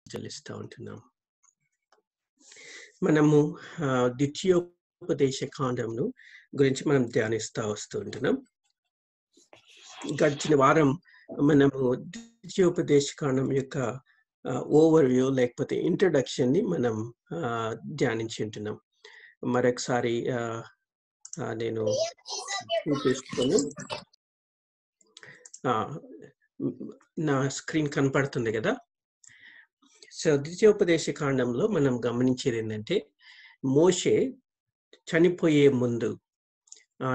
చెల్లిస్తూ ఉంటున్నాం మనము ఆ, ద్వితీయోపదేశ కాండంను గురించి మనం ధ్యానిస్తూ వస్తూ ఉంటున్నాం గడిచిన వారం మనము ద్వితీయోపదేశ కాండం యొక్క ఓవర్ వ్యూ లేకపోతే ఇంట్రడక్షన్ ని మనం ఆ, ధ్యానించి ఉంటున్నాం మరొకసారి ఆ, ఆ, నేను చూపిస్తాను ఆ, నా స్క్రీన్ కనపడుతుంది కదా సో ద్వితీయోపదేశ కాండంలో మనం గమనించేది ఏంటంటే మోషే చనిపోయే ముందు ఆ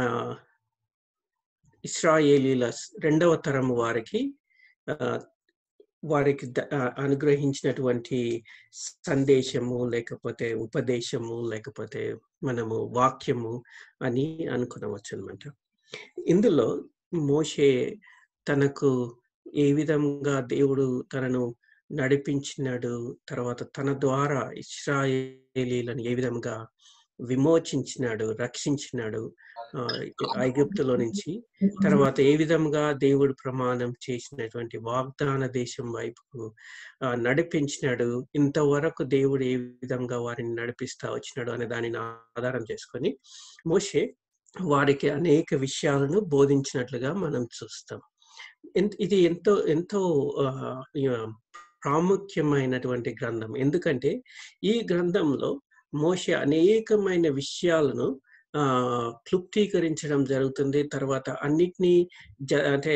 ఇస్రాయేలీల రెండవ తరం వారికి ఆ, వారికి ద- ఆ, అనుగ్రహించినటువంటి సందేశము లేకపోతే ఉపదేశము లేకపోతే మనము వాక్యము అని అనుకునవచ్చు అనమాట ఇందులో మోషే తనకు ఏ విధంగా దేవుడు తనను నడిపించినాడు తర్వాత తన ద్వారా ఇస్రాయేలీలను ఏ విధంగా విమోచించినాడు రక్షించినాడు ఆ, ఐగుప్తులో నుంచి తర్వాత ఏ విధంగా దేవుడు ప్రమాణం చేసినటువంటి వాగ్దాన దేశం వైపుకు ఆ, నడిపించినాడు ఇంతవరకు దేవుడు ఏ విధంగా వారిని నడిపిస్తా వచ్చినాడు అనే దానిని ఆధారం చేసుకొని మోషే వారికి అనేక విషయాలను బోధించినట్లుగా మనం చూస్తాం ఎన్- ఇది ఎంతో ఎంతో ఆ, ఆ, ప్రాముఖ్యమైనటువంటి గ్రంథం ఎందుకంటే ఈ గ్రంథంలో మోషే అనేకమైన విషయాలను ఆ క్లుప్తీకరించడం జరుగుతుంది తర్వాత అన్నిటినీ జ- అంటే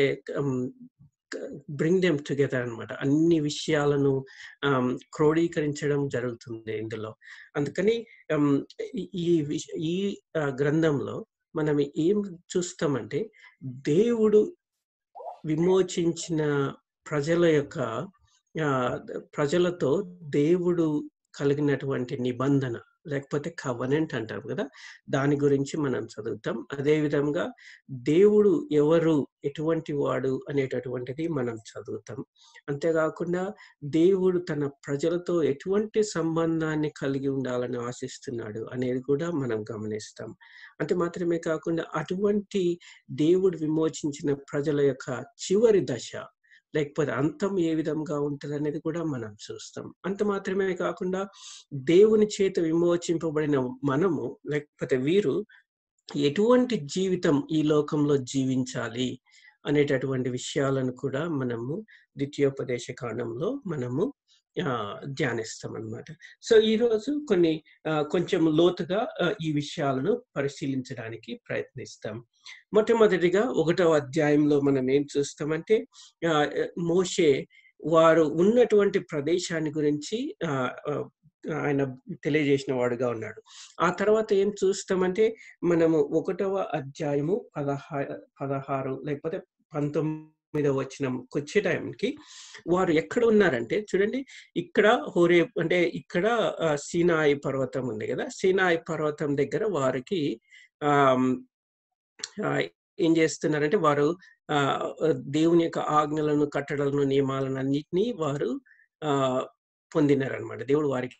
బ్రింగ్ దెమ్ టుగెదర్ అన్నమాట అన్ని విషయాలను ఆమ్, క్రోడీకరించడం జరుగుతుంది ఇందులో అందుకని ఆమ్, ఈ- ఈ విష- ఈ ఆ, గ్రంథంలో మనం ఏం చూస్తామంటే దేవుడు విమోచించిన ప్రజల యొక్క ఆ, ప్రజలతో దేవుడు కలిగినటువంటి నిబంధన లేకపోతే కవనెంట్ అంటాం కదా దాని గురించి మనం చదువుతాం అదే విధంగా దేవుడు ఎవరు ఎటువంటి వాడు అనేటటువంటిది మనం చదువుతాం అంతేకాకుండా దేవుడు తన ప్రజలతో ఎటువంటి సంబంధాన్ని కలిగి ఉండాలని ఆశిస్తున్నాడు అనేది కూడా మనం గమనిస్తాం అంతే మాత్రమే కాకుండా అటువంటి దేవుడు విమోచించిన ప్రజల యొక్క చివరి దశ లేకపోతే అంతం ఏ విధంగా ఉంటుంది అనేది కూడా మనం చూస్తాం అంత మాత్రమే కాకుండా దేవుని చేత విమోచింపబడిన మనము లేకపోతే వీరు ఎటువంటి జీవితం ఈ లోకంలో జీవించాలి అనేటటువంటి విషయాలను కూడా మనము ద్వితీయోపదేశ కాండంలో మనము ఆ, ధ్యానిస్తాం అన్నమాట సో ఈరోజు కొన్ని ఆ, కొంచెం లోతుగా ఆ, ఈ విషయాలను పరిశీలించడానికి ప్రయత్నిస్తాం మొట్టమొదటిగా ఒకటవ అధ్యాయంలో మనం ఏం చూస్తామంటే ఆ, మోషే వారు ఉన్నటువంటి ప్రదేశాన్ని గురించి ఆ, ఆ, ఆయన తెలియజేసిన వాడుగా ఉన్నాడు ఆ తర్వాత ఏం చూస్తామంటే మనము ఒకటవ అధ్యాయము పదహా పదహారు లేకపోతే పంతొమ్మిదవ వచనం వచ్చే టైంకి వారు ఎక్కడ ఉన్నారంటే చూడండి ఇక్కడ హోరే అంటే ఇక్కడ ఆ, సీనాయి పర్వతం ఉంది కదా సీనాయి పర్వతం దగ్గర వారికి ఆమ్, ఆ, ఏం చేస్తున్నారంటే వారు ఆ దేవుని యొక్క ఆజ్ఞలను కట్టడలను నియమాలను అన్నిటినీ వారు ఆ పొందినారనమాట దేవుడు వారికి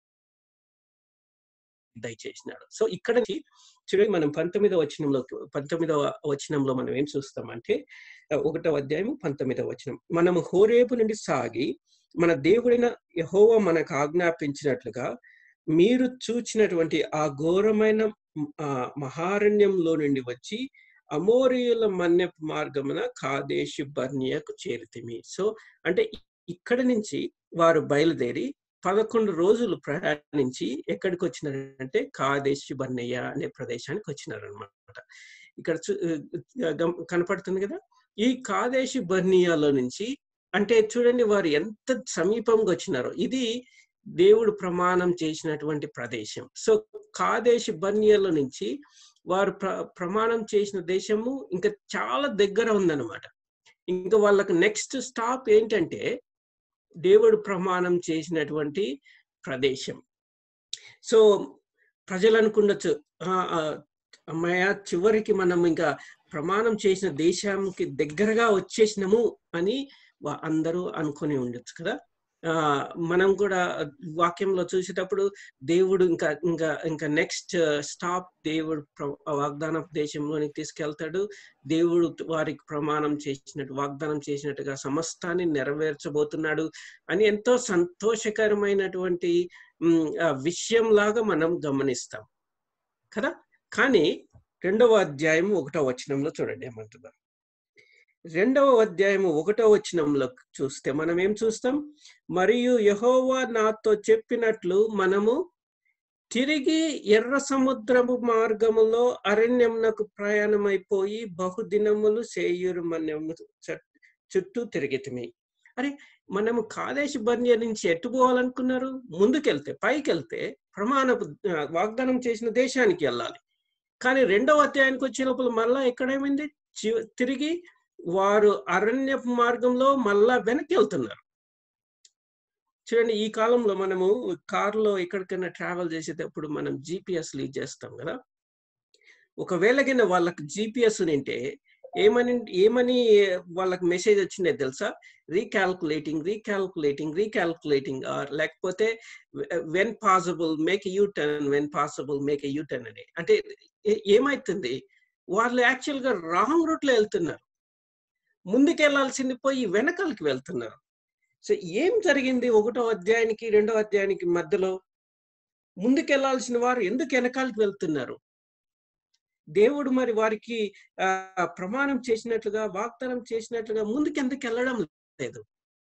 దయచేసినాడు సో ఇక్కడ నుంచి చూడండి మనం పంతొమ్మిదవ వచనంలో పంతొమ్మిదవ వచనంలో మనం ఏం చూస్తామంటే ఆ, ఒకటవ అధ్యాయం పంతొమ్మిదవ వచనం మనము హోరేపు నుండి సాగి మన దేవుడైన యహోవా మనకు ఆజ్ఞాపించినట్లుగా మీరు చూచినటువంటి ఆ ఘోరమైన ఆ, మహారణ్యంలో నుండి వచ్చి అమోరియుల మన్యపు మార్గమున కాదేశు బర్నియకు చేరితిమి సో అంటే ఇ- ఇక్కడ నుంచి వారు బయలుదేరి పదకొండు రోజులు ప్రయాణించి ఎక్కడికి వచ్చినారంటే కాదేశి బన్నయ్య అనే ప్రదేశానికి వచ్చినారనమాట ఇక్కడ చూ- ఆ, గమ- కనపడుతుంది కదా ఈ కాదేశి బర్నియాలో నుంచి అంటే చూడండి వారు ఎంత సమీపంగా వచ్చినారో ఇది దేవుడు ప్రమాణం చేసినటువంటి ప్రదేశం సో కాదేశి బర్నియాలో నుంచి వారు ప్ర ప్రమాణం చేసిన దేశము ఇంకా చాలా దగ్గర ఉందన్నమాట ఇంకా వాళ్ళకి నెక్స్ట్ స్టాప్ ఏంటంటే దేవుడు ప్రమాణం చేసినటువంటి ప్రదేశం సో ప్రజలు అనుకుండొచ్చు "ఆ, ఆ, అమ్మయ్య చివరికి మనం ఇంకా ప్రమాణం చేసిన దేశానికి దగ్గరగా వచ్చేసినాము అని వా- అందరూ అనుకొని ఉండొచ్చు కదా ఆ మనం కూడా వాక్యంలో చూసేటప్పుడు దేవుడు ఇంకా ఇంకా ఇంకా నెక్స్ట్ స్టాప్ దేవుడు ప్ర- వాగ్దాన దేశంలోనికి తీసుకెళ్తాడు దేవుడు వారికి ప్రమాణం చేసినట్టు వాగ్దానం చేసినట్టుగా సమస్తాన్ని నెరవేర్చబోతున్నాడు అని ఎంతో సంతోషకరమైనటువంటి ఉమ్, ఆ విషయం లాగా మనం గమనిస్తాం కదా కానీ రెండవ అధ్యాయం ఒకటో వచనంలో చూడండి ఏమంటున్నారు రెండవ అధ్యాయం ఒకటో వచనంలో చూస్తే మనం ఏం చూస్తాం మరియు యెహోవా నాతో చెప్పినట్లు మనము తిరిగి ఎర్ర సముద్రము మార్గములో అరణ్యమునకు ప్రయాణమైపోయి బహుదినములు సేయూరు మనము చుట్టూ తిరిగితిమి అరే మనము కాదేశ బర్నియ నుంచి ఎట్టు పోవాలనుకున్నారు ముందుకెళ్తే పైకి వెళ్తే ప్రమాణపు ఆ, వాగ్దానం చేసిన దేశానికి వెళ్ళాలి కానీ రెండవ అధ్యాయానికి వచ్చే లోపల మళ్ళా ఎక్కడేమైంది చి- తిరిగి వారు అరణ్య మార్గంలో మళ్ళా వెనక్కి వెళ్తున్నారు చూడండి ఈ కాలంలో మనము కారులో ఎక్కడికైనా ట్రావెల్ చేసేటప్పుడు మనం జిపిఎస్ లీడ్ చేస్తాం కదా ఒకవేళ కింద వాళ్ళకి జిపిఎస్ ఉంటే ఏమని ఏమని వాళ్ళకి మెసేజ్ వచ్చిందే తెలుసా రీకాల్కులేటింగ్ రీకాల్కులేటింగ్ రీకాల్కులేటింగ్ ఆర్ లేకపోతే when possible make U turn when possible make U turn అని అంటే ఏ- ఏమైతుంది వాళ్ళు యాక్చువల్ గా రాంగ్ రూట్ లో వెళ్తున్నారు ముందుకు వెళ్ళాల్సింది పోయి వెనకాలకి వెళ్తున్నారు సో ఏం జరిగింది ఒకటో అధ్యాయానికి రెండో అధ్యాయానికి మధ్యలో ముందుకెళ్లాల్సిన వారు ఎందుకు వెనకాలకి వెళ్తున్నారు దేవుడు మరి వారికి ఆ ప్రమాణం చేసినట్లుగా వాగ్దానం చేసినట్లుగా ముందుకు ఎందుకు వెళ్ళడం లేదు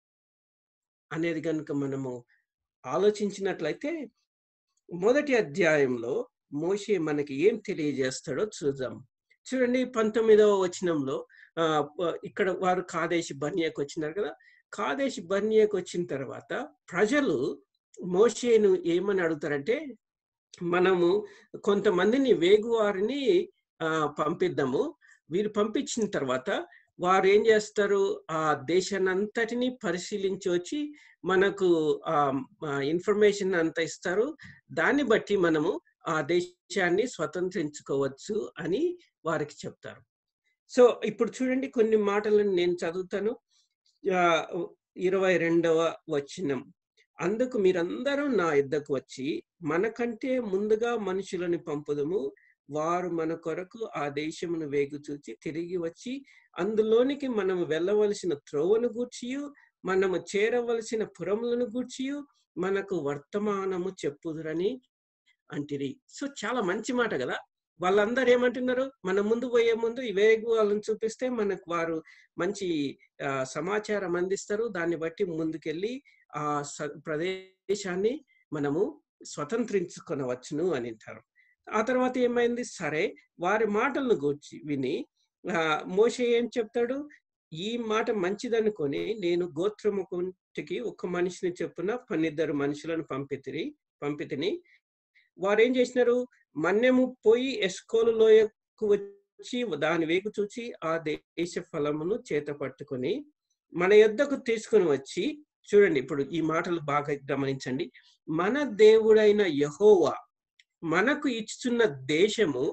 అనేది కనుక మనము ఆలోచించినట్లయితే మొదటి అధ్యాయంలో మోషే మనకి ఏం తెలియజేస్తాడో చూద్దాం చూడండి పంతొమ్మిదవ వచనంలో ఆ ప- ఇక్కడ వారు కాదేశి బన్యాకు వచ్చినారు కదా కాదేశి బన్యాకు వచ్చిన తర్వాత ప్రజలు మోషేను ఏమని అడుగుతారంటే మనము కొంతమందిని వేగువారిని ఆ పంపిద్దాము వీరు పంపించిన తర్వాత వారు ఏం చేస్తారు ఆ దేశాన్ని అంతటిని పరిశీలించి వచ్చి మనకు ఆ ఇన్ఫర్మేషన్ అంతా ఇస్తారు దాన్ని బట్టి మనము ఆ దేశాన్ని స్వతంత్రించుకోవచ్చు అని వారికి చెప్తారు సో ఇప్పుడు చూడండి కొన్ని మాటలను నేను చదువుతాను ఆ, ఇరవై రెండవ వచనం అందుకు మీరందరూ నా యుద్ధకు వచ్చి మనకంటే ముందుగా మనుషులను పంపుదము వారు మన కొరకు ఆ దేశమును వేగు చూచి తిరిగి వచ్చి అందులోనికి మనము వెళ్ళవలసిన త్రోవను గూర్చియు మనము చేరవలసిన పురములను గూర్చియు మనకు వర్తమానము చెప్పుదురని అంటిరి సో చాలా మంచి మాట కదా వాళ్ళందరూ ఏమంటున్నారు మన ముందు పోయే ముందు ఈ వేగు వాళ్ళని చూపిస్తే మనకు వారు మంచి ఆ, సమాచారం అందిస్తారు దాన్ని బట్టి ముందుకెళ్ళి ఆ స- ప్రదేశాన్ని మనము స్వతంత్రించుకొనవచ్చును అని అంటారు ఆ తర్వాత ఏమైంది సరే వారి మాటలను గూర్చి విని ఆ మోషే ఏం చెప్తాడు ఈ మాట మంచిదనుకొని నేను గోత్రముకుంటికి ఒక మనిషిని చెప్పున పన్నిద్దరు మనుషులను పంపితిరి పంపితిని వారు ఏం చేసినారు మన్యము పోయి ఎస్కోలు లోయకు వచ్చి దాని వేగు చూచి ఆ దేశ ఫలమును చేత పట్టుకొని మన యొద్దకు తీసుకుని వచ్చి చూడండి ఇప్పుడు ఈ మాటలు బాగా గమనించండి మన దేవుడైన యహోవా మనకు ఇచ్చుచున్న దేశము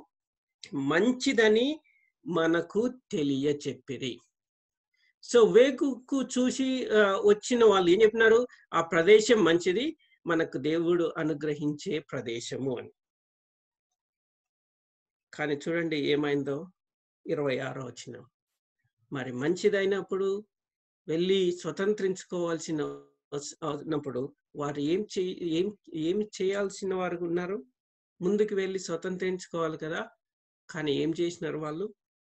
మంచిదని మనకు తెలియ చెప్పిరి సో వేగుకు చూసి ఆ, వచ్చిన వాళ్ళు ఏం చెప్పినారు ఆ ప్రదేశం మంచిది మనకు దేవుడు అనుగ్రహించే ప్రదేశము అని కానీ చూడండి ఏమైందో ఇరవై ఆరో వచ్చిన మరి మంచిదైనప్పుడు వెళ్ళి స్వతంత్రించుకోవాల్సిన వస్- అయినప్పుడు వారు ఏం చే ఏం ఏమి చేయాల్సిన వారు ఉన్నారు ముందుకు వెళ్ళి స్వతంత్రించుకోవాలి కదా కానీ ఏం చేసినారు వాళ్ళు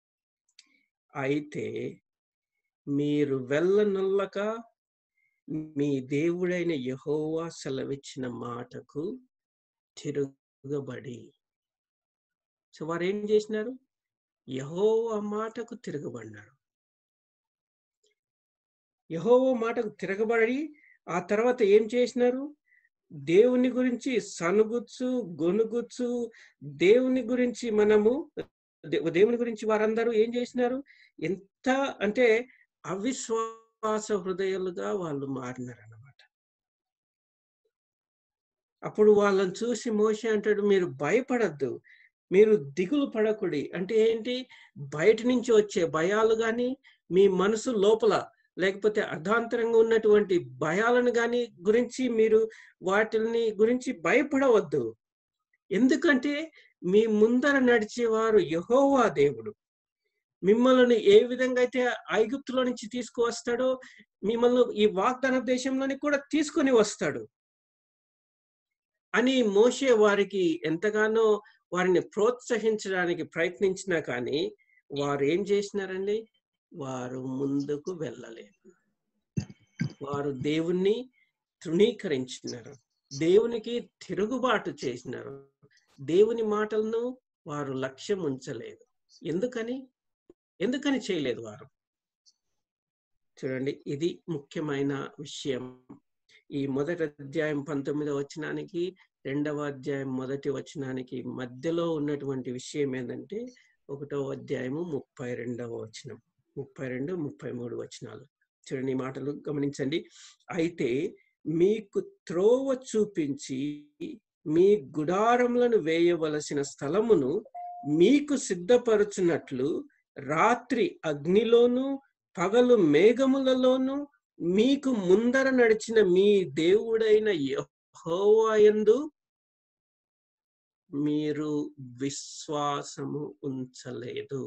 అయితే మీరు వెళ్ళనొల్లక మీ దేవుడైన యెహోవా సెలవిచ్చిన మాటకు తిరగబడి సో వారు ఏం చేసినారు యెహోవా మాటకు తిరగబడినారు యెహోవా మాటకు తిరగబడి ఆ తర్వాత ఏం చేసినారు దేవుని గురించి సనుగుచ్చు గొనుగుచ్చు దేవుని గురించి మనము దే- దేవుని గురించి వారందరూ ఏం చేసినారు ఎంత అంటే అవిశ్వాస హృదయాలుగా వాళ్ళు మారినారు అన్నమాట అప్పుడు వాళ్ళని చూసి మోషే అంటాడు మీరు భయపడద్దు మీరు దిగులు పడకుడి అంటే ఏంటి బయట నుంచి వచ్చే భయాలు కానీ మీ మనసు లోపల లేకపోతే అర్ధాంతరంగా ఉన్నటువంటి భయాలను గాని గురించి మీరు వాటిని గురించి భయపడవద్దు ఎందుకంటే మీ ముందర నడిచేవారు యహోవా దేవుడు మిమ్మల్ని ఏ విధంగా అయితే ఐగుప్తులో నుంచి తీసుకువస్తాడో మిమ్మల్ని ఈ వాగ్దాన దేశంలోని కూడా తీసుకొని వస్తాడు అని మోషే వారికి ఎంతగానో వారిని ప్రోత్సహించడానికి ప్రయత్నించినా కానీ వారు ఏం చేసినారండి వారు ముందుకు వెళ్ళలేదు వారు దేవుణ్ణి తృణీకరించినారు దేవునికి తిరుగుబాటు చేసినారు దేవుని మాటలను వారు లక్ష్యం ఉంచలేదు ఎందుకని ఎందుకని చేయలేదు వారు చూడండి ఇది ముఖ్యమైన విషయం ఈ మొదటి అధ్యాయం పంతొమ్మిదవ వచనానికి రెండవ అధ్యాయం మొదటి వచనానికి మధ్యలో ఉన్నటువంటి విషయం ఏంటంటే ఒకటో అధ్యాయము ముప్పై రెండవ వచనం ముప్పై రెండు ముప్పై మూడు వచనాలు చూడండి ఈ మాటలు గమనించండి అయితే మీకు త్రోవ చూపించి మీ గుడారములను వేయవలసిన స్థలమును మీకు సిద్ధపరచునట్లు రాత్రి అగ్నిలోను పగలు మేఘములలోను మీకు ముందర నడిచిన మీ దేవుడైన యెహోవాయందు మీరు విశ్వాసము ఉంచలేదు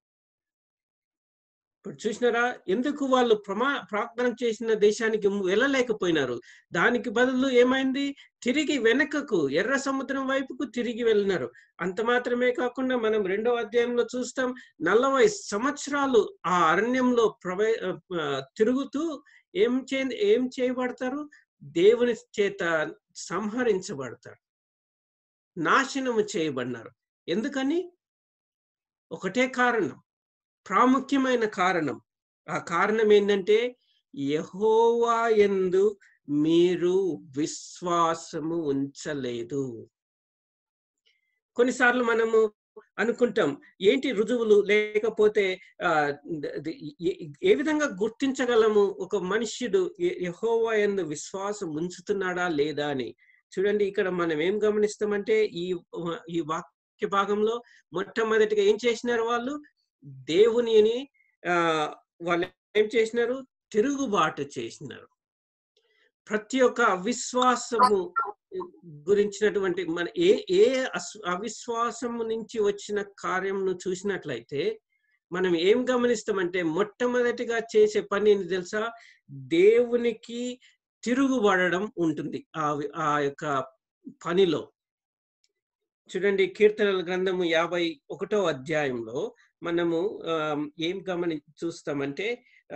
ఇప్పుడు చూసినారా ఎందుకు వాళ్ళు ప్రమా ప్రార్థన చేసిన దేశానికి వెళ్ళలేకపోయినారు దానికి బదులు ఏమైంది తిరిగి వెనకకు ఎర్ర సముద్రం వైపుకు తిరిగి వెళ్ళినారు అంత మాత్రమే కాకుండా మనం రెండో అధ్యాయంలో చూస్తాం నలభై సంవత్సరాలు ఆ అరణ్యంలో ప్రవే తిరుగుతూ ఏం చే ఏం చేయబడతారు దేవుని చేత సంహరించబడతారు నాశనము చేయబడినారు ఎందుకని ఒకటే కారణం ప్రాముఖ్యమైన కారణం ఆ కారణం ఏంటంటే యహోవా ఎందు మీరు విశ్వాసము ఉంచలేదు కొన్నిసార్లు మనము అనుకుంటాం ఏంటి రుజువులు లేకపోతే ఆ ఏ విధంగా గుర్తించగలము ఒక మనుష్యుడు యహోవా ఎందు విశ్వాసం ఉంచుతున్నాడా లేదా అని చూడండి ఇక్కడ మనం ఏం గమనిస్తామంటే ఈ ఈ వాక్య భాగంలో మొట్టమొదటిగా ఏం చేసినారు వాళ్ళు దేవునిని ఆ వాళ్ళు ఏం చేసినారు తిరుగుబాటు చేసినారు ప్రతి ఒక్క అవిశ్వాసము గురించినటువంటి మన ఏ ఏ అవిశ్వాసము నుంచి వచ్చిన కార్యంను చూసినట్లయితే మనం ఏం గమనిస్తామంటే మొట్టమొదటిగా చేసే పని ఏంటి తెలుసా దేవునికి తిరుగుబడడం ఉంటుంది ఆ ఆ యొక్క పనిలో చూడండి కీర్తనల గ్రంథము యాభై ఒకటో అధ్యాయంలో మనము ఏం గమని చూస్తామంటే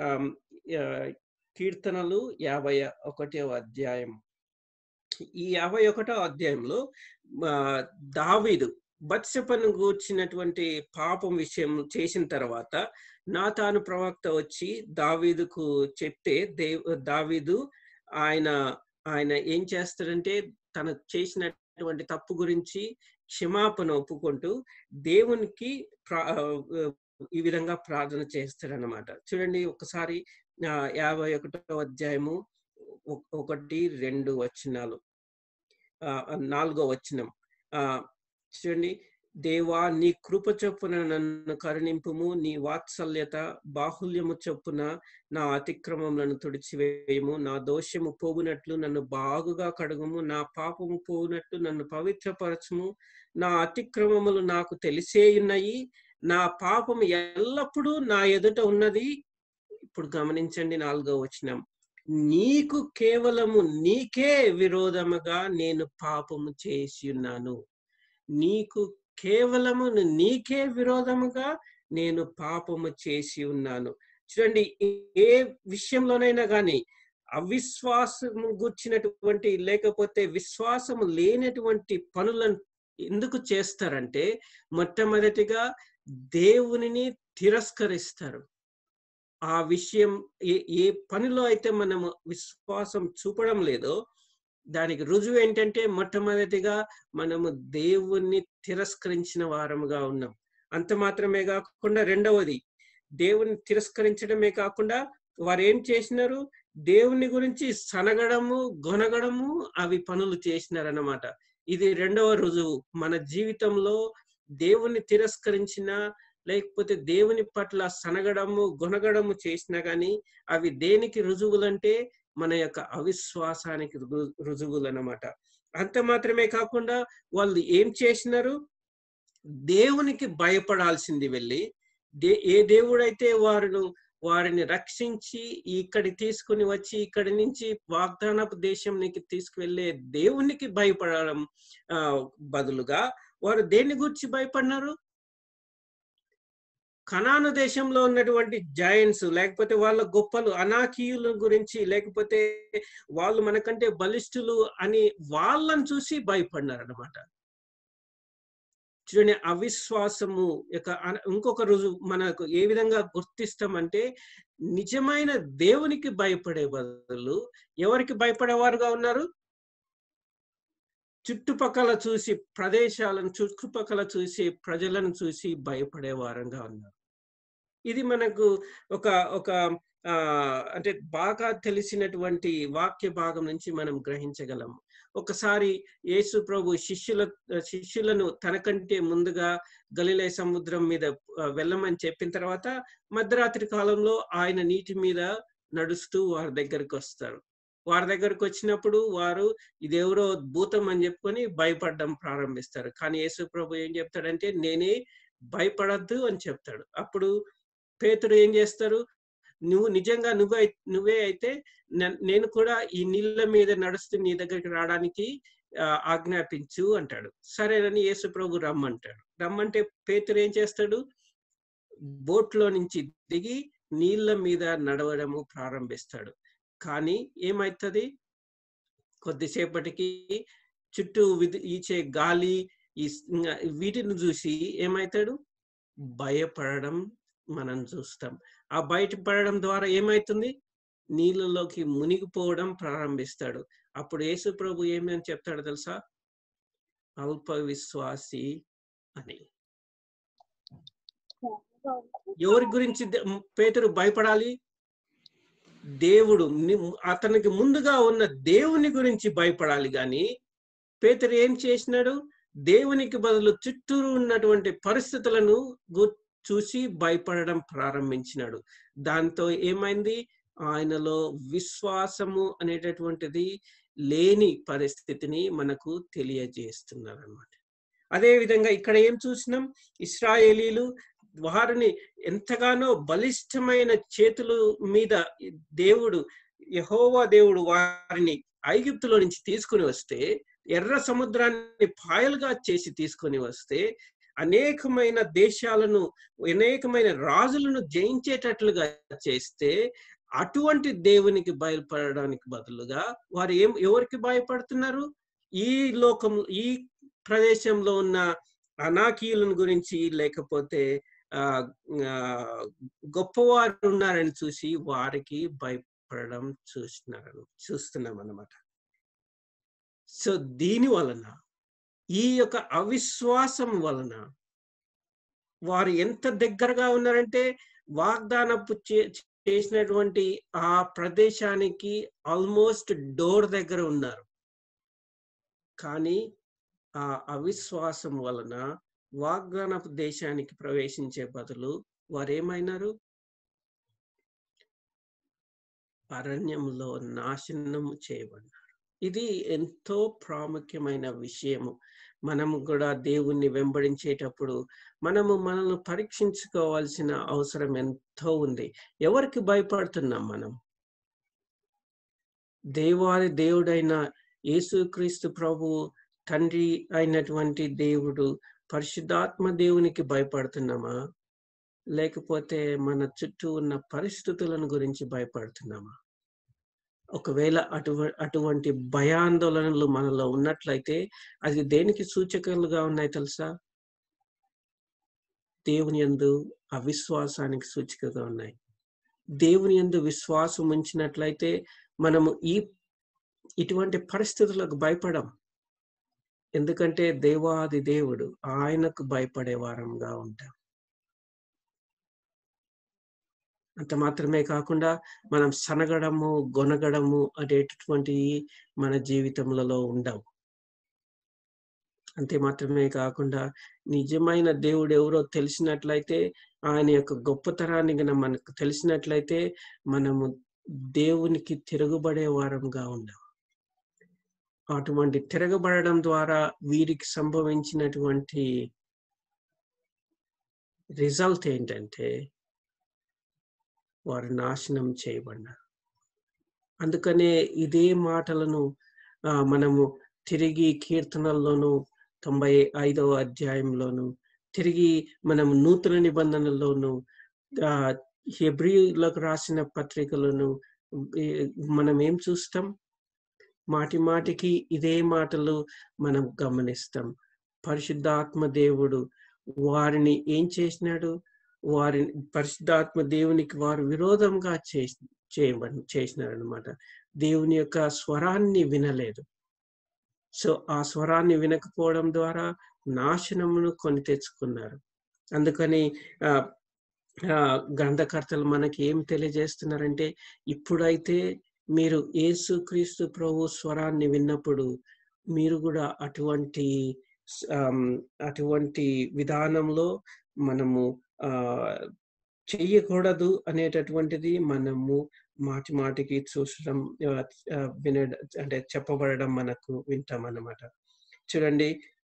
కీర్తనలు యాభై ఒకటో అధ్యాయం ఈ యాభై ఒకటో అధ్యాయంలో దావీదు బత్సపను గూర్చినటువంటి పాపం విషయం చేసిన తర్వాత నాతాను ప్రవక్త వచ్చి దావీదుకు చెప్తే దేవ్ దావీదు ఆయన ఆయన ఏం చేస్తాడంటే తను చేసినటువంటి తప్పు గురించి క్షమాపణ ఒప్పుకుంటూ దేవునికి ఈ విధంగా ప్రార్థన చేస్తాడనమాట చూడండి ఒకసారి యాభై ఒకటో అధ్యాయము ఒకటి రెండు వచనాలు నాలుగో వచనం ఆ చూడండి దేవా నీ కృప చొప్పున నన్ను కరుణింపుము నీ వాత్సల్యత బాహుల్యము చొప్పున నా అతిక్రమములను తుడిచివేయము నా దోషము పోగునట్లు నన్ను బాగుగా కడుగుము నా పాపము పోగునట్లు నన్ను పవిత్రపరచుము నా అతిక్రమములు నాకు తెలిసే ఉన్నాయి నా పాపము ఎల్లప్పుడూ నా ఎదుట ఉన్నది ఇప్పుడు గమనించండి నాలుగో వచనం నీకు కేవలము నీకే విరోధముగా నేను పాపము చేసి ఉన్నాను నీకు కేవలము నీకే విరోధముగా నేను పాపము చేసి ఉన్నాను చూడండి ఏ విషయంలోనైనా కానీ అవిశ్వాసము గుర్చినటువంటి లేకపోతే విశ్వాసము లేనటువంటి పనులను ఎందుకు చేస్తారంటే మొట్టమొదటిగా దేవునిని తిరస్కరిస్తారు ఆ విషయం ఏ ఏ పనిలో అయితే మనము విశ్వాసం చూపడం లేదో దానికి రుజువు ఏంటంటే మొట్టమొదటిగా మనము దేవుణ్ణి తిరస్కరించిన వారముగా ఉన్నాం అంత మాత్రమే కాకుండా రెండవది దేవుని తిరస్కరించడమే కాకుండా వారు ఏం చేసినారు దేవుని గురించి సనగడము గొనగడము అవి పనులు చేసినారన్నమాట ఇది రెండవ రుజువు మన జీవితంలో దేవుణ్ణి తిరస్కరించిన లేకపోతే దేవుని పట్ల సనగడము గుణగడము చేసినా గాని అవి దేనికి రుజువులంటే మన యొక్క అవిశ్వాసానికి రు- రుజువులు అన్నమాట అంత మాత్రమే కాకుండా వాళ్ళు ఏం చేసినారు దేవునికి భయపడాల్సింది వెళ్ళి దే ఏ దేవుడైతే వారిను వారిని రక్షించి ఇక్కడి తీసుకుని వచ్చి ఇక్కడి నుంచి వాగ్దానపు దేశంనికి తీసుకువెళ్ళే దేవునికి భయపడడం ఆ, బదులుగా వారు దేన్ని గురించి భయపడినారు కనాను దేశంలో ఉన్నటువంటి జాయింట్స్ లేకపోతే వాళ్ళ గొప్పలు అనాకీయుల గురించి లేకపోతే వాళ్ళు మనకంటే బలిష్ఠులు అని వాళ్ళని చూసి భయపడినారు అనమాట చూడండి అవిశ్వాసము యొక్క అన- ఇంకొక రోజు మనకు ఏ విధంగా గుర్తిస్తామంటే నిజమైన దేవునికి భయపడే బదులు ఎవరికి భయపడేవారుగా ఉన్నారు చుట్టుపక్కల చూసి ప్రదేశాలను చుట్టుపక్కల చూసి ప్రజలను చూసి భయపడే వారంగా ఉన్నారు ఇది మనకు ఒక ఒక ఆ అంటే బాగా తెలిసినటువంటి వాక్య భాగం నుంచి మనం గ్రహించగలం ఒకసారి యేసు ప్రభు శిష్యుల శిష్యులను తనకంటే ముందుగా గలిలే సముద్రం మీద ఆ, వెళ్ళమని చెప్పిన తర్వాత మధ్యరాత్రి కాలంలో ఆయన నీటి మీద నడుస్తూ వారి దగ్గరికి వస్తారు వారి దగ్గరకు వచ్చినప్పుడు వారు ఇదెవరో భూతం అని చెప్పుకొని భయపడడం ప్రారంభిస్తారు కానీ యేసు ప్రభు ఏం చెప్తాడంటే నేనే భయపడద్దు అని చెప్తాడు అప్పుడు పేతుడు ఏం చేస్తారు నువ్వు నిజంగా నువ్వే నువ్వే అయితే న- నేను కూడా ఈ నీళ్ళ మీద నడుస్తూ నీ దగ్గరికి రావడానికి ఆ, ఆజ్ఞాపించు అంటాడు సరేనని యేసు ప్రభు రమ్మంటాడు రమ్మంటే పేతురు ఏం చేస్తాడు బోట్లో నుంచి దిగి నీళ్ళ మీద నడవడము ప్రారంభిస్తాడు కానీ ఏమైతుంది కొద్దిసేపటికి చుట్టూ విధి ఈచే గాలి ఈ స్- ఇంకా వీటిని చూసి ఏమవుతాడు భయపడడం మనం చూస్తాం ఆ బయటపడడం ద్వారా ఏమైతుంది నీళ్ళలోకి మునిగిపోవడం ప్రారంభిస్తాడు అప్పుడు యేసు ప్రభు ఏమని చెప్తాడు తెలుసా అల్ప విశ్వాసి అని ఎవరి గురించి ద- పేతురు భయపడాలి దేవుడు ని- అతనికి ముందుగా ఉన్న దేవుని గురించి భయపడాలి గాని పేతురు ఏం చేసినాడు దేవునికి బదులు చుట్టూరు ఉన్నటువంటి పరిస్థితులను గు- చూసి భయపడడం ప్రారంభించినాడు దాంతో ఏమైంది ఆయనలో విశ్వాసము అనేటటువంటిది లేని పరిస్థితిని మనకు తెలియజేస్తున్నారు అనమాట అదే విధంగా ఇక్కడ ఏం చూసినాం ఇస్రాయేలీలు వారిని ఎంతగానో బలిష్టమైన చేతుల మీద దేవుడు యహోవా దేవుడు వారిని ఐగుప్తులో నుంచి తీసుకుని వస్తే ఎర్ర సముద్రాన్ని పాయలుగా చేసి తీసుకొని వస్తే అనేకమైన దేశాలను అనేకమైన రాజులను జయించేటట్లుగా చేస్తే అటువంటి దేవునికి బయలుపడడానికి బదులుగా వారు ఏం ఎవరికి భయపడుతున్నారు ఈ లోకం ఈ ప్రదేశంలో ఉన్న అనాకీయులను గురించి లేకపోతే ఆ ఆ, గొప్పవారు ఉన్నారని చూసి వారికి భయపడడం చూస్తున్నారు చూస్తున్నాం అన్నమాట సో దీని వలన ఈ యొక్క అవిశ్వాసం వలన వారు ఎంత దగ్గరగా ఉన్నారంటే వాగ్దానపు చే- చేసినటువంటి ఆ ప్రదేశానికి ఆల్మోస్ట్ డోర్ దగ్గర ఉన్నారు కానీ ఆ అవిశ్వాసం వలన వాగ్దానపు దేశానికి ప్రవేశించే బదులు వారు ఏమైనారు అరణ్యంలో నాశనం చేయబడినారు ఇది ఎంతో ప్రాముఖ్యమైన విషయము మనము కూడా దేవుణ్ణి వెంబడించేటప్పుడు మనము మనల్ని పరీక్షించుకోవాల్సిన అవసరం ఎంతో ఉంది ఎవరికి భయపడుతున్నాం మనం దేవాది దేవుడైన యేసుక్రీస్తు ప్రభు తండ్రి అయినటువంటి దేవుడు పరిశుద్ధాత్మ దేవునికి భయపడుతున్నామా లేకపోతే మన చుట్టూ ఉన్న పరిస్థితులను గురించి భయపడుతున్నామా ఒకవేళ అటు అటువంటి భయాందోళనలు మనలో ఉన్నట్లయితే అది దేనికి సూచకలుగా ఉన్నాయి తెలుసా దేవుని యందు అవిశ్వాసానికి సూచికగా ఉన్నాయి దేవుని యందు విశ్వాసం ఉంచినట్లయితే మనము ఈ ఇటువంటి పరిస్థితులకు భయపడం ఎందుకంటే దేవాది దేవుడు ఆయనకు భయపడే వారంగా ఉంటాం అంత మాత్రమే కాకుండా మనం సనగడము గొనగడము అనేటటువంటి మన జీవితంలో ఉండవు అంతే మాత్రమే కాకుండా నిజమైన దేవుడు ఎవరో తెలిసినట్లయితే ఆయన యొక్క గొప్పతనాన్ని గన మనకు తెలిసినట్లయితే మనము దేవునికి తిరుగుబడే వారంగా ఉండం అటువంటి తిరగబడడం ద్వారా వీరికి సంభవించినటువంటి రిజల్ట్ ఏంటంటే వారు నాశనం చేయబడినారు అందుకనే ఇదే మాటలను ఆ, మనము తిరిగి కీర్తనల్లోను తొంభై ఐదవ అధ్యాయంలోను తిరిగి మనం నూతన నిబంధనల్లోను ఆ, హెబ్రిలకు రాసిన పత్రికలను ఈ, మనం ఏం చూస్తాం మాటి మాటికి ఇదే మాటలు మనం గమనిస్తాం పరిశుద్ధాత్మ దేవుడు వారిని ఏం చేసినాడు వారిని పరిశుద్ధాత్మ దేవునికి వారు విరోధంగా చేసి చేయబడి చేసినారనమాట దేవుని యొక్క స్వరాన్ని వినలేదు సో ఆ స్వరాన్ని వినకపోవడం ద్వారా నాశనమును కొని తెచ్చుకున్నారు అందుకని ఆ ఆ, గ్రంథకర్తలు మనకి ఏం తెలియజేస్తున్నారంటే ఇప్పుడైతే మీరు యేసుక్రీస్తు ప్రభు స్వరాన్ని విన్నప్పుడు మీరు కూడా అటువంటి ఆమ్, అటువంటి విధానంలో మనము ఆ చెయ్యకూడదు అనేటటువంటిది మనము మాటి మాటికి చూసడం ఆ, ఆ, విన అంటే చెప్పబడడం మనకు వింటాం అన్నమాట చూడండి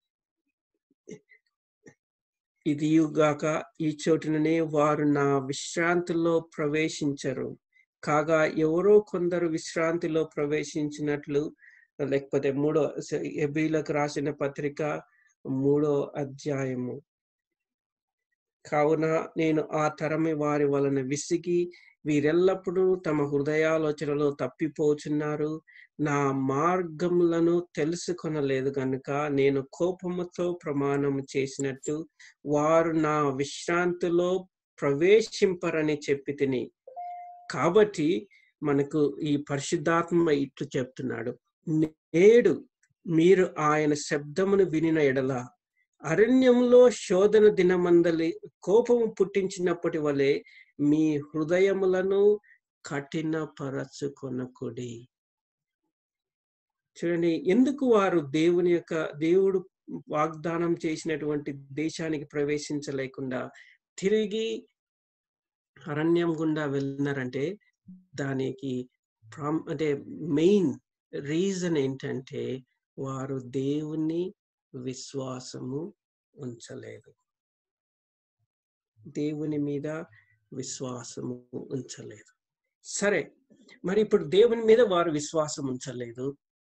ఇదియుగాక ఈ చోటుననే వారు నా విశ్రాంతిలో ప్రవేశించరు కాగా ఎవరో కొందరు విశ్రాంతిలో ప్రవేశించినట్లు లేకపోతే మూడో ఎబీలకు రాసిన పత్రిక మూడో అధ్యాయము కావున నేను ఆ తరమి వారి వలన విసిగి వీరెల్లప్పుడూ తమ హృదయాలోచనలో తప్పిపోచున్నారు నా మార్గములను తెలుసుకొనలేదు గనుక నేను కోపముతో ప్రమాణం చేసినట్టు వారు నా విశ్రాంతిలో ప్రవేశింపరని చెప్పి తిని కాబట్టి మనకు ఈ పరిశుద్ధాత్మ ఇట్లు చెప్తున్నాడు నేడు మీరు ఆయన శబ్దమును వినిన ఎడల అరణ్యంలో శోధన దినమందలి కోపము పుట్టించినప్పటి వలె మీ హృదయములను కఠినపరచుకొనకుడి చూడండి ఎందుకు వారు దేవుని యొక్క దేవుడు వాగ్దానం చేసినటువంటి దేశానికి ప్రవేశించలేకుండా తిరిగి అరణ్యం గుండా వెళ్ళినారంటే దానికి ప్రామ్ అంటే మెయిన్ రీజన్ ఏంటంటే వారు దేవుని విశ్వాసము ఉంచలేదు దేవుని మీద విశ్వాసము ఉంచలేదు సరే మరి ఇప్పుడు దేవుని మీద వారు విశ్వాసం ఉంచలేదు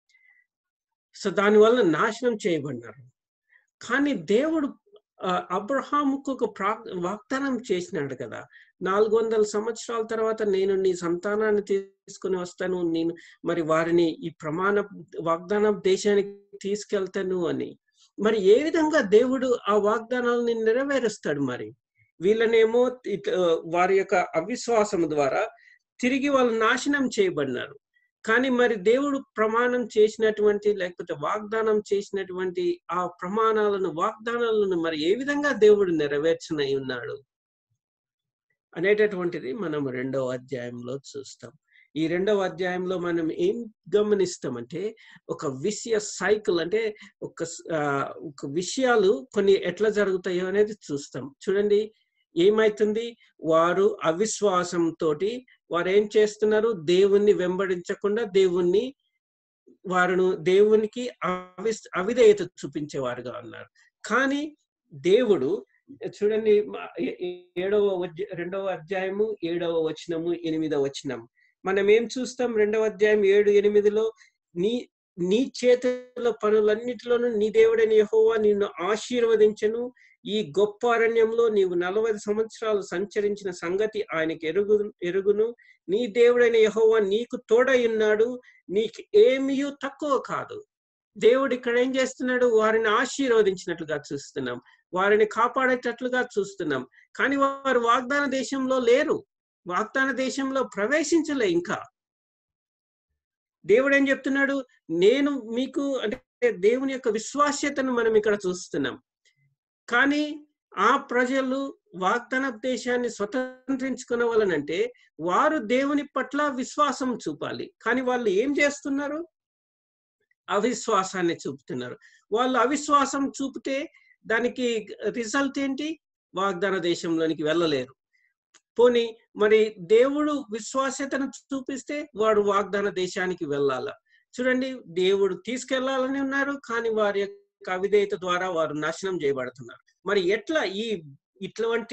సో దానివల్ల నాశనం చేయబడినారు కానీ దేవుడు ఆ, అబ్రహాముకు ఒక ప్రా వాగ్దానం చేసినాడు కదా నాలుగు వందల సంవత్సరాల తర్వాత నేను నీ సంతానాన్ని తీసుకుని వస్తాను నేను మరి వారిని ఈ ప్రమాణ వాగ్దాన దేశానికి తీసుకెళ్తాను అని మరి ఏ విధంగా దేవుడు ఆ వాగ్దానాలని నెరవేరుస్తాడు మరి వీళ్ళనేమో ఇట్- ఆ, వారి యొక్క అవిశ్వాసం ద్వారా తిరిగి వాళ్ళు నాశనం చేయబడినారు కానీ మరి దేవుడు ప్రమాణం చేసినటువంటి లేకపోతే వాగ్దానం చేసినటువంటి ఆ ప్రమాణాలను వాగ్దానాలను మరి ఏ విధంగా దేవుడు నెరవేర్చనై ఉన్నాడు అనేటటువంటిది మనం రెండవ అధ్యాయంలో చూస్తాం ఈ రెండవ అధ్యాయంలో మనం ఏం గమనిస్తామంటే ఒక విషయ సైకిల్ అంటే ఒక స్- ఆ, ఒక విషయాలు కొన్ని ఎట్లా జరుగుతాయో అనేది చూస్తాం చూడండి ఏమైతుంది వారు అవిశ్వాసంతో వారు ఏం చేస్తున్నారు దేవుణ్ణి వెంబడించకుండా దేవుణ్ణి వారును దేవునికి అవి అవిధేయత చూపించేవారుగా ఉన్నారు కానీ దేవుడు చూడండి మ- ఏ- ఏ- ఏడవ వచ్- రెండవ అధ్యాయము ఏడవ వచనము ఎనిమిదవ వచనం మనం ఏం చూస్తాం రెండవ అధ్యాయం ఏడు ఎనిమిదిలో నీ నీ చేతుల పనులన్నిటిలోనూ నీ దేవుడైన యెహోవా నిన్ను ఆశీర్వదించను ఈ గొప్ప అరణ్యంలో నీవు నలభై సంవత్సరాలు సంచరించిన సంగతి ఆయనకి ఎరుగు ఎరుగును నీ దేవుడైన యెహోవా నీకు తోడై ఉన్నాడు నీకు ఏమీ తక్కువ కాదు దేవుడు ఇక్కడ ఏం చేస్తున్నాడు వారిని ఆశీర్వదించినట్లుగా చూస్తున్నాం వారిని కాపాడేటట్లుగా చూస్తున్నాం కానీ వారు వాగ్దాన దేశంలో లేరు వాగ్దాన దేశంలో ప్రవేశించలే ఇంకా దేవుడు ఏం చెప్తున్నాడు నేను మీకు అంటే దేవుని యొక్క విశ్వాస్యతను మనం ఇక్కడ చూస్తున్నాం కానీ ఆ ప్రజలు వాగ్దాన దేశాన్ని స్వతంత్రించుకునవలనంటే వారు దేవుని పట్ల విశ్వాసం చూపాలి కానీ వాళ్ళు ఏం చేస్తున్నారు అవిశ్వాసాన్ని చూపుతున్నారు వాళ్ళు అవిశ్వాసం చూపితే దానికి రిజల్ట్ ఏంటి వాగ్దాన దేశంలోనికి వెళ్ళలేరు పోనీ మరి దేవుడు విశ్వాస్యతను చూపిస్తే వాడు వాగ్దాన దేశానికి వెళ్ళాల చూడండి దేవుడు తీసుకెళ్లాలని ఉన్నారు కానీ వారి యొక్క అవిధేయత ద్వారా వారు నాశనం చేయబడుతున్నారు మరి ఎట్లా ఈ ఇటువంటి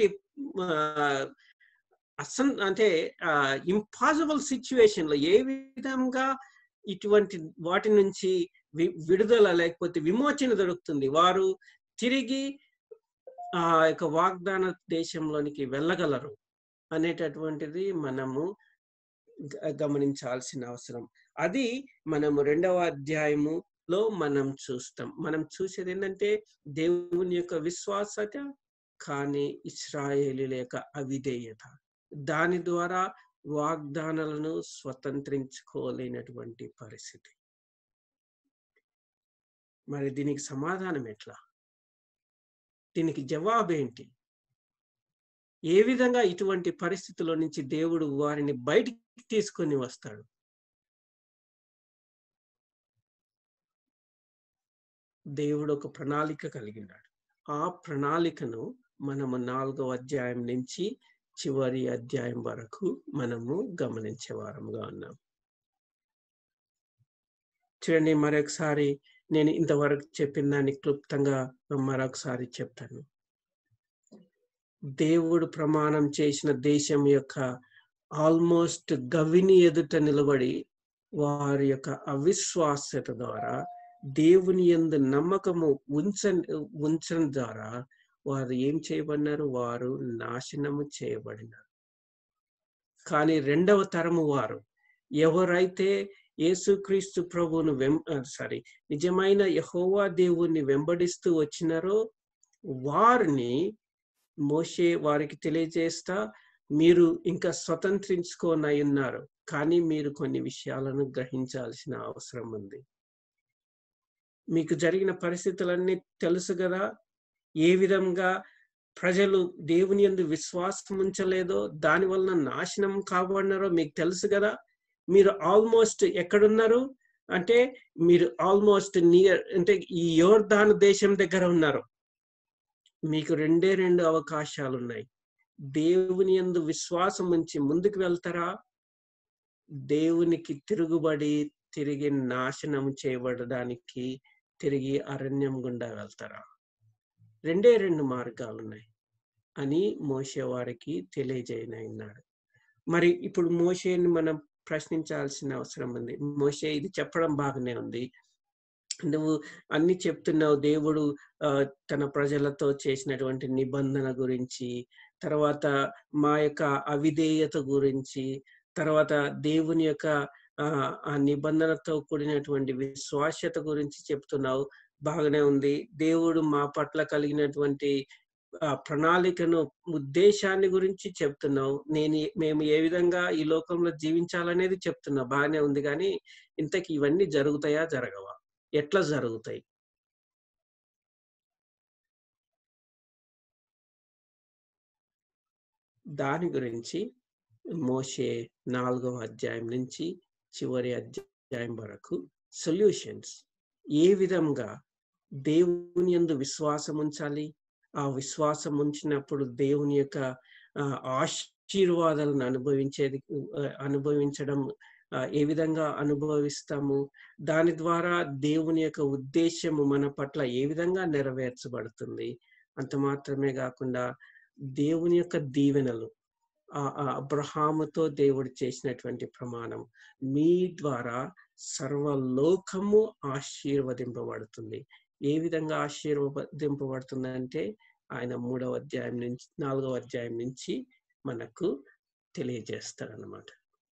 అసన్ అంటే ఇంపాసిబుల్ సిచ్యువేషన్ లో ఏ విధంగా ఇటువంటి వాటి నుంచి విడుదల లేకపోతే విమోచన దొరుకుతుంది వారు తిరిగి ఆ యొక్క వాగ్దాన దేశంలోనికి వెళ్ళగలరు అనేటటువంటిది మనము గమనించాల్సిన అవసరం అది మనము రెండవ అధ్యాయములో మనం చూస్తాం మనం చూసేది ఏంటంటే దేవుని యొక్క విశ్వాసత కానీ ఇస్రాయేలీల యొక్క అవిధేయత దాని ద్వారా వాగ్దానాలను స్వతంత్రించుకోలేనటువంటి పరిస్థితి మరి దీనికి సమాధానం ఎట్లా దీనికి జవాబు ఏంటి ఏ విధంగా ఇటువంటి పరిస్థితుల్లో నుంచి దేవుడు వారిని బయటికి తీసుకొని వస్తాడు దేవుడు ఒక ప్రణాళిక కలిగి ఉన్నాడు ఆ ప్రణాళికను మనము నాలుగవ అధ్యాయం నుంచి చివరి అధ్యాయం వరకు మనము గమనించే వారముగా ఉన్నాం చూడండి మరొకసారి నేను ఇంతవరకు చెప్పిన దాన్ని క్లుప్తంగా మరొకసారి చెప్తాను దేవుడు ప్రమాణం చేసిన దేశం యొక్క ఆల్మోస్ట్ గవిని ఎదుట నిలబడి వారి యొక్క అవిశ్వాసత ద్వారా దేవుని ఎందు నమ్మకము ఉంచ ఉంచడం ద్వారా వారు ఏం చేయబడినారు వారు నాశనము చేయబడినారు కానీ రెండవ తరము వారు ఎవరైతే యేసుక్రీస్తు ప్రభువును వెం సారీ నిజమైన యహోవా దేవుణ్ణి వెంబడిస్తూ వచ్చినారో వారిని మోషే వారికి తెలియజేస్తా మీరు ఇంకా స్వతంత్రించుకోనై ఉన్నారు కానీ మీరు కొన్ని విషయాలను గ్రహించాల్సిన అవసరం ఉంది మీకు జరిగిన పరిస్థితులన్నీ తెలుసు కదా ఏ విధంగా ప్రజలు దేవుని ఎందు విశ్వాసం ఉంచలేదో దాని వలన నాశనం కాబడినారో మీకు తెలుసు కదా మీరు ఆల్మోస్ట్ ఎక్కడున్నారు అంటే మీరు ఆల్మోస్ట్ నియర్ అంటే ఈ యోర్ధాను దేశం దగ్గర ఉన్నారు మీకు రెండే రెండు అవకాశాలు ఉన్నాయి దేవుని ఎందు విశ్వాసం ఉంచి ముందుకు వెళ్తారా దేవునికి తిరుగుబడి తిరిగి నాశనం చేయబడడానికి తిరిగి అరణ్యం గుండా వెళ్తారా రెండే రెండు మార్గాలు ఉన్నాయి అని మోసే వారికి తెలియజేయనన్నాడు మరి ఇప్పుడు మోషేని మనం ప్రశ్నించాల్సిన అవసరం ఉంది మోషే ఇది చెప్పడం బాగానే ఉంది నువ్వు అన్ని చెప్తున్నావు దేవుడు తన ప్రజలతో చేసినటువంటి నిబంధన గురించి తర్వాత మా యొక్క అవిధేయత గురించి తర్వాత దేవుని యొక్క ఆ నిబంధనతో కూడినటువంటి విశ్వాస్యత గురించి చెప్తున్నావు బాగానే ఉంది దేవుడు మా పట్ల కలిగినటువంటి ప్రణాళికను ఉద్దేశాన్ని గురించి చెప్తున్నావు నేను మేము ఏ విధంగా ఈ లోకంలో జీవించాలనేది చెప్తున్నా బాగానే ఉంది కానీ ఇంతకి ఇవన్నీ జరుగుతాయా జరగవా ఎట్లా జరుగుతాయి దాని గురించి మోసే నాలుగవ అధ్యాయం నుంచి చివరి అధ్యాయం వరకు సొల్యూషన్స్ ఏ విధంగా దేవుని ఎందు విశ్వాసం ఉంచాలి ఆ విశ్వాసం ఉంచినప్పుడు దేవుని యొక్క ఆశీర్వాదాలను అనుభవించేది అనుభవించడం ఏ విధంగా అనుభవిస్తాము దాని ద్వారా దేవుని యొక్క ఉద్దేశము మన పట్ల ఏ విధంగా నెరవేర్చబడుతుంది అంత మాత్రమే కాకుండా దేవుని యొక్క దీవెనలు ఆ అబ్రహాముతో దేవుడు చేసినటువంటి ప్రమాణం మీ ద్వారా సర్వలోకము ఆశీర్వదింపబడుతుంది ఏ విధంగా ఆశీర్వదింపబడుతుందంటే ఆయన మూడవ అధ్యాయం నుంచి నాలుగవ అధ్యాయం నుంచి మనకు తెలియజేస్తారన్నమాట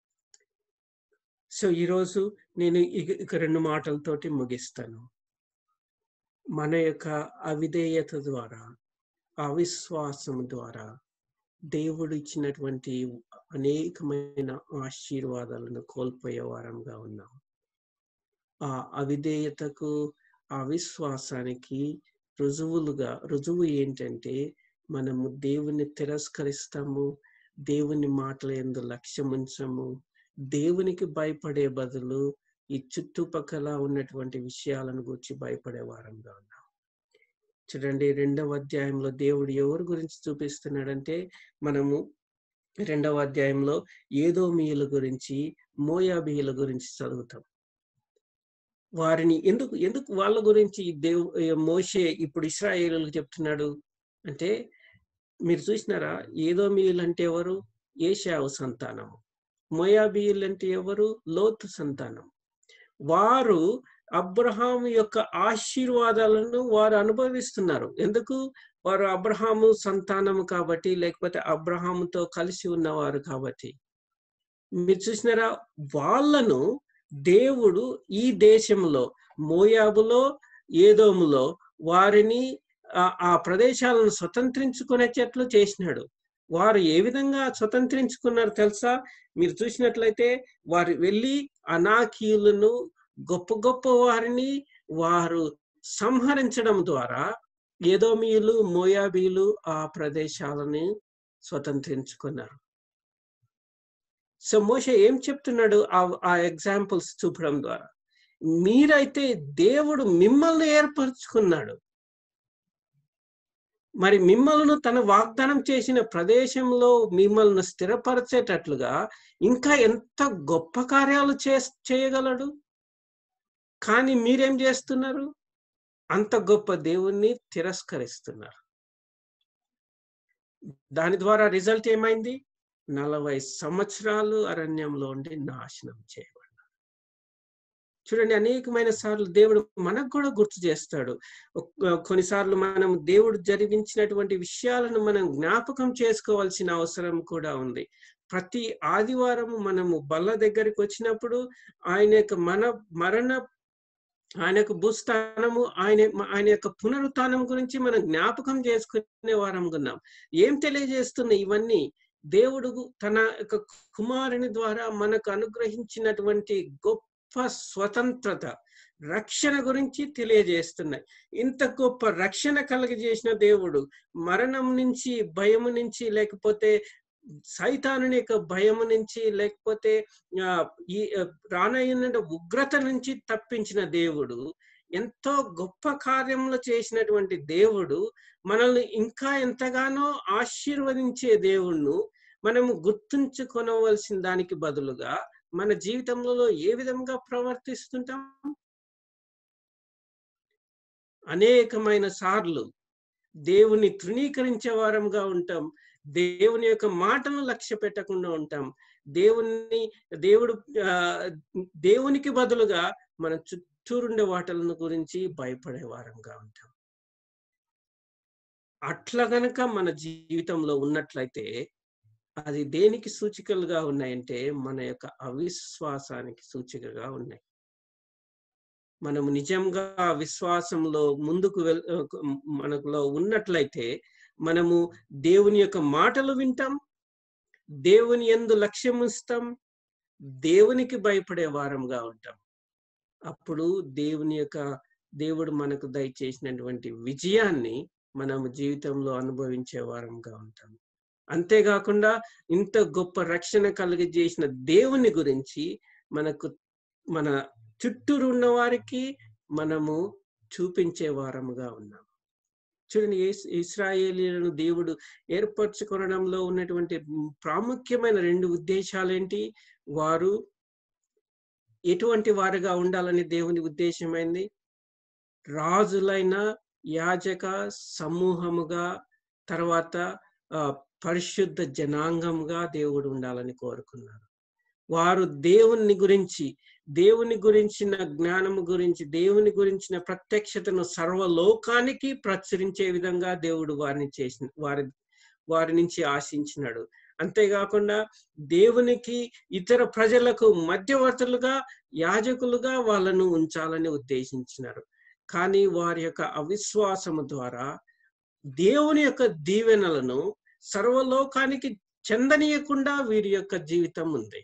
సో ఈరోజు నేను ఇక రెండు మాటలతోటి ముగిస్తాను మన యొక్క అవిధేయత ద్వారా అవిశ్వాసం ద్వారా దేవుడు ఇచ్చినటువంటి అనేకమైన ఆశీర్వాదాలను కోల్పోయే వారంగా ఉన్నాం ఆ అవిధేయతకు అవిశ్వాసానికి రుజువులుగా రుజువు ఏంటంటే మనము దేవుని తిరస్కరిస్తాము దేవుని మాటల ఎందు లక్ష్యం ఉంచము దేవునికి భయపడే బదులు ఈ చుట్టుపక్కల ఉన్నటువంటి విషయాలను గురించి భయపడే వారంగా ఉన్నాం చూడండి రెండవ అధ్యాయంలో దేవుడు ఎవరి గురించి చూపిస్తున్నాడంటే మనము రెండవ అధ్యాయంలో ఏదో మీల గురించి మోయాబీల గురించి చదువుతాం వారిని ఎందుకు ఎందుకు వాళ్ళ గురించి దేవు మోషే ఇప్పుడు ఇస్రాయేలులకు చెప్తున్నాడు అంటే మీరు చూసినారా ఏదో మీలు అంటే ఎవరు ఏషావు సంతానము మోయాబీయులు అంటే ఎవరు లోతు సంతానం వారు అబ్రహాం యొక్క ఆశీర్వాదాలను వారు అనుభవిస్తున్నారు ఎందుకు వారు అబ్రహాము సంతానము కాబట్టి లేకపోతే అబ్రహాముతో కలిసి ఉన్నవారు కాబట్టి మీరు చూసినారా వాళ్ళను దేవుడు ఈ దేశంలో మోయాబులో ఏదోములో వారిని ఆ ప్రదేశాలను స్వతంత్రించుకునేటట్లు చేసినాడు వారు ఏ విధంగా స్వతంత్రించుకున్నారు తెలుసా మీరు చూసినట్లయితే వారు వెళ్ళి అనాకీయులను గొప్ప గొప్ప వారిని వారు సంహరించడం ద్వారా ఏదోమీయులు మోయాబీలు ఆ ప్రదేశాలను స్వతంత్రించుకున్నారు సో మోష ఏం చెప్తున్నాడు ఆ ఎగ్జాంపుల్స్ చూపడం ద్వారా మీరైతే దేవుడు మిమ్మల్ని ఏర్పరచుకున్నాడు మరి మిమ్మల్ని తన వాగ్దానం చేసిన ప్రదేశంలో మిమ్మల్ని స్థిరపరచేటట్లుగా ఇంకా ఎంత గొప్ప కార్యాలు చే చేయగలడు కానీ మీరేం చేస్తున్నారు అంత గొప్ప దేవుణ్ణి తిరస్కరిస్తున్నారు దాని ద్వారా రిజల్ట్ ఏమైంది నలభై సంవత్సరాలు అరణ్యంలో ఉండి నాశనం చేయబడ్డారు చూడండి అనేకమైన సార్లు దేవుడు మనకు కూడా గుర్తు చేస్తాడు కొన్నిసార్లు మనం దేవుడు జరిగించినటువంటి విషయాలను మనం జ్ఞాపకం చేసుకోవాల్సిన అవసరం కూడా ఉంది ప్రతి ఆదివారం మనము బల్ల దగ్గరికి వచ్చినప్పుడు ఆయన యొక్క మన మరణ ఆయన యొక్క భూస్థానము ఆయన ఆయన యొక్క పునరుత్నం గురించి మనం జ్ఞాపకం చేసుకునే వారం ఉన్నాం ఏం తెలియజేస్తున్నాయి ఇవన్నీ దేవుడు తన యొక్క కుమారుని ద్వారా మనకు అనుగ్రహించినటువంటి గొప్ప స్వతంత్రత రక్షణ గురించి తెలియజేస్తున్నాయి ఇంత గొప్ప రక్షణ కలగజేసిన దేవుడు మరణం నుంచి భయము నుంచి లేకపోతే సైతానుని యొక్క భయము నుంచి లేకపోతే ఈ రానయ్యున్న ఉగ్రత నుంచి తప్పించిన దేవుడు ఎంతో గొప్ప కార్యములు చేసినటువంటి దేవుడు మనల్ని ఇంకా ఎంతగానో ఆశీర్వదించే దేవుణ్ణు మనము గుర్తుంచుకొనవలసిన దానికి బదులుగా మన జీవితంలో ఏ విధంగా ప్రవర్తిస్తుంటాం అనేకమైన సార్లు దేవుని తృణీకరించే వారంగా ఉంటాం దేవుని యొక్క మాటను లక్ష్య పెట్టకుండా ఉంటాం దేవుని దేవుడు దేవునికి బదులుగా మన చుట్టూరుండే వాటలను గురించి భయపడే వారంగా ఉంటాం అట్లా గనక మన జీవితంలో ఉన్నట్లయితే అది దేనికి సూచికలుగా ఉన్నాయంటే మన యొక్క అవిశ్వాసానికి సూచికగా ఉన్నాయి మనము నిజంగా విశ్వాసంలో ముందుకు వెల్ మనకులో ఉన్నట్లయితే మనము దేవుని యొక్క మాటలు వింటాం దేవుని ఎందు లక్ష్యం ఇస్తాం దేవునికి భయపడే వారంగా ఉంటాం అప్పుడు దేవుని యొక్క దేవుడు మనకు దయచేసినటువంటి విజయాన్ని మనము జీవితంలో అనుభవించే వారంగా ఉంటాం అంతేకాకుండా ఇంత గొప్ప రక్షణ కలిగజేసిన దేవుని గురించి మనకు మన చుట్టూరు ఉన్న వారికి మనము చూపించే వారముగా ఉన్నాం చూడండి ఇస్రాయేలీలను దేవుడు ఏర్పరచుకోవడంలో ఉన్నటువంటి ప్రాముఖ్యమైన రెండు ఉద్దేశాలు ఏంటి వారు ఎటువంటి వారుగా ఉండాలని దేవుని ఉద్దేశమైంది రాజులైన యాజక సమూహముగా తర్వాత పరిశుద్ధ జనాంగంగా దేవుడు ఉండాలని కోరుకున్నారు వారు దేవుని గురించి దేవుని గురించిన జ్ఞానము గురించి దేవుని గురించిన ప్రత్యక్షతను సర్వలోకానికి ప్రచురించే విధంగా దేవుడు వారిని చేసిన వారి వారి నుంచి ఆశించినాడు అంతేకాకుండా దేవునికి ఇతర ప్రజలకు మధ్యవర్తులుగా యాజకులుగా వాళ్ళను ఉంచాలని ఉద్దేశించినారు కానీ వారి యొక్క అవిశ్వాసము ద్వారా దేవుని యొక్క దీవెనలను సర్వలోకానికి చెందనీయకుండా వీరి యొక్క జీవితం ఉంది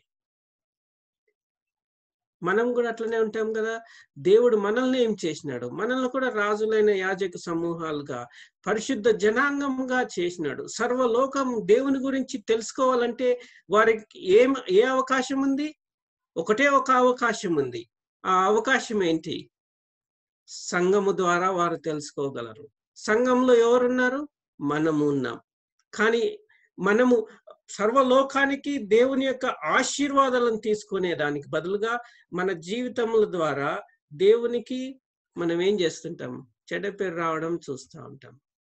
మనం కూడా అట్లనే ఉంటాం కదా దేవుడు మనల్ని ఏం చేసినాడు మనల్ని కూడా రాజులైన యాజక సమూహాలుగా పరిశుద్ధ జనాంగంగా చేసినాడు సర్వలోకం దేవుని గురించి తెలుసుకోవాలంటే వారికి ఏం ఏ అవకాశం ఉంది ఒకటే ఒక అవకాశం ఉంది ఆ అవకాశం ఏంటి సంఘము ద్వారా వారు తెలుసుకోగలరు సంఘంలో ఎవరున్నారు మనము ఉన్నాం కానీ మనము సర్వలోకానికి దేవుని యొక్క ఆశీర్వాదాలను తీసుకునే దానికి బదులుగా మన జీవితముల ద్వారా దేవునికి మనం ఏం చేస్తుంటాం చెడ్డ పేరు రావడం చూస్తూ ఉంటాం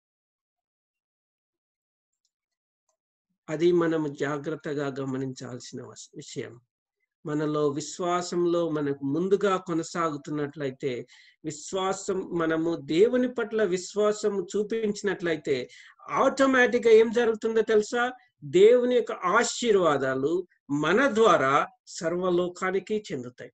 అది మనము జాగ్రత్తగా గమనించాల్సిన వస్- విషయం మనలో విశ్వాసంలో మనకు ముందుగా కొనసాగుతున్నట్లయితే విశ్వాసం మనము దేవుని పట్ల విశ్వాసం చూపించినట్లయితే ఆటోమేటిక్ గా ఏం జరుగుతుందో తెలుసా దేవుని యొక్క ఆశీర్వాదాలు మన ద్వారా సర్వలోకానికి చెందుతాయి